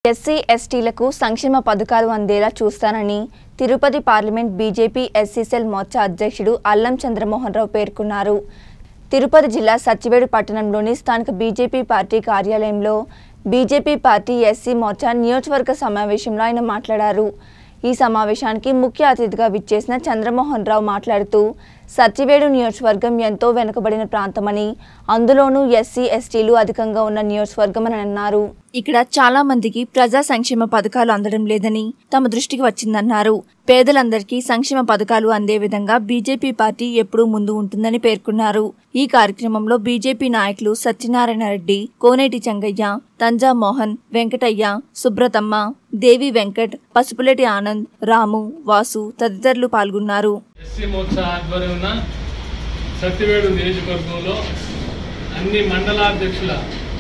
SC ఎస్టీలకు సంక్షేమ పథకాలు అందేలా చూస్తానని Tirupati parliament BJP SC cell morcha అధ్యక్షుడు అల్లం చంద్రమోహన్ రావు పేర్కొన్నారు తిరుపతి జిల్లా సచ్చివేడు పట్టణంలోని స్థానిక బీజేపీ పార్టీ కార్యాలయంలో బీజేపీ పార్టీ ఎస్సీ మోర్చా నియోజకవర్గ సమావేశంలో ఆయన మాట్లాడారు ఈ సమావేశానికి ముఖ్య అతిథిగా విచ్చేసిన చంద్రమోహన్ రావు మాట్లాడుతూ సత్యవేడు నియోజకవర్గం ఎంతో వెనుకబడిన ప్రాంతమని అందులోనూ ఎస్సీ ఎస్టీలు అధికంగా ఉన్న నియోజకవర్గం అని అన్నారు ఇక్కడ చాలా మందికి ప్రజా సంక్షేమ పథకాలు అందడం లేదని తమ దృష్టికి వచ్చిందన్నారు పేదలందరికీ సంక్షేమ పథకాలు అందే విధంగా బీజేపీ పార్టీ ఎప్పుడూ ముందు ఉంటుందని పేర్కొన్నారు ఈ కార్యక్రమంలో బీజేపీ నాయకులు సత్యనారాయణ రెడ్డి కోనేటి చెంగయ్య తంజా మోహన్ వెంకటయ్య సుబ్రతమ్మ దేవి వెంకట్ పసుపులేటి ఆనంద్ రాము వాసు తదితరులు పాల్గొన్నారు ఎస్సీ మోర్చా ఆధ్వర్యంన సత్యవేడు నియోజకవర్గంలో అన్ని మండలాధ్యక్షుల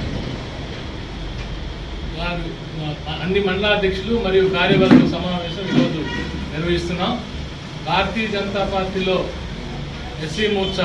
వారు అన్ని మండలాధ్యక్షులు మరియు కార్యవర్గ సమావేశం ఈరోజు నిర్వహిస్తున్నాం భారతీయ జనతా పార్టీలో ఎస్సీ మోర్చా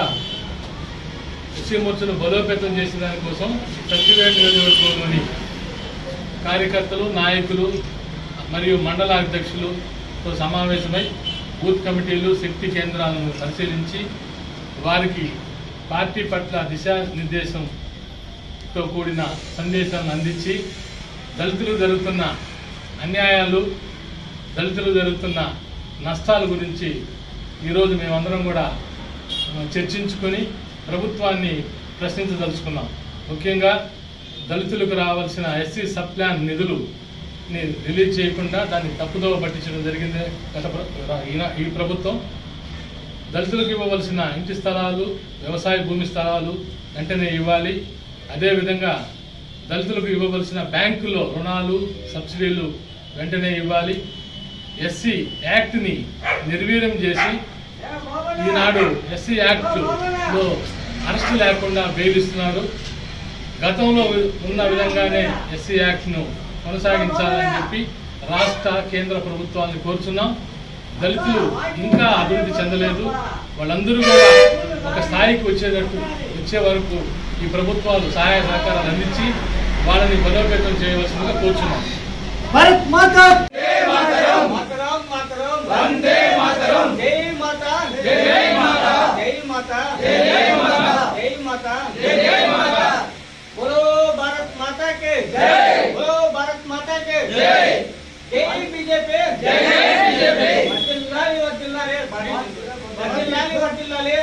ఎస్సీ మోర్చాను బలోపేతం చేసే దానికోసం సత్యవేడు నియోజకవర్గంలోని కార్యకర్తలు నాయకులు మరియు మండల అధ్యక్షులతో సమావేశమై బూత్ కమిటీలు శక్తి కేంద్రాలను పరిశీలించి వారికి పార్టీ పట్ల దిశానిర్దేశంతో కూడిన సందేశాలను అందించి దళితులు జరుగుతున్న అన్యాయాలు దళితులు జరుగుతున్న నష్టాల గురించి ఈరోజు మేమందరం కూడా ఆ, చర్చించుకొని ప్రభుత్వాన్ని ప్రశ్నించదలుచుకున్నాం ముఖ్యంగా దళితులకు రావాల్సిన ఎస్సీ సబ్ ప్లాన్ నిధులు ని రిలీజ్ చేయకుండా దాన్ని తప్పుదోవ పట్టించడం జరిగింది గత ప్ర- ఈన- ఈ ప్రభుత్వం దళితులకు ఇవ్వవలసిన ఇంటి స్థలాలు వ్యవసాయ భూమి స్థలాలు వెంటనే ఇవ్వాలి అదేవిధంగా దళితులకు ఇవ్వవలసిన బ్యాంకులో రుణాలు సబ్సిడీలు వెంటనే ఇవ్వాలి ఎస్సీ యాక్ట్ని నిర్వీర్యం చేసి ఈనాడు ఎస్సీ యాక్ట్లో అరెస్ట్ లేకుండా బెయిల్ ఇస్తున్నారు గతంలో ఉన్న విధంగానే ఎస్సీ యాక్ట్ను కొనసాగించాలని చెప్పి రాష్ట్ర కేంద్ర ప్రభుత్వాన్ని కోరుచున్నాం దళితులు ఇంకా అభివృద్ధి చెందలేదు వాళ్ళందరూ కూడా ఒక స్థాయికి వచ్చేటట్టు వచ్చే వరకు ఈ ప్రభుత్వాలు సహాయ సహకారాలు అందించి వాళ్ళని బలోపేతం చేయవలసిందిగా కోరుచున్నాం भारत माता मातरम मातरम वंदे मातरम जय माता जय माता जय माता जय माता जय माता जय माता बोलो भारत माता के जय बोलो भारत माता के जय जय बीजेपी जय बीजेपी వర్ధిల్లాలి వర్ధిల్లాలి వర్ధిల్లాలి వర్ధిల్లాలి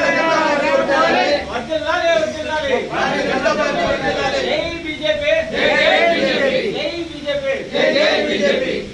వర్ధిల్లాలి వర్ధిల్లాలి జై బీజేపీ జై బీజేపీ జై బీజేపీ జై బీజేపీ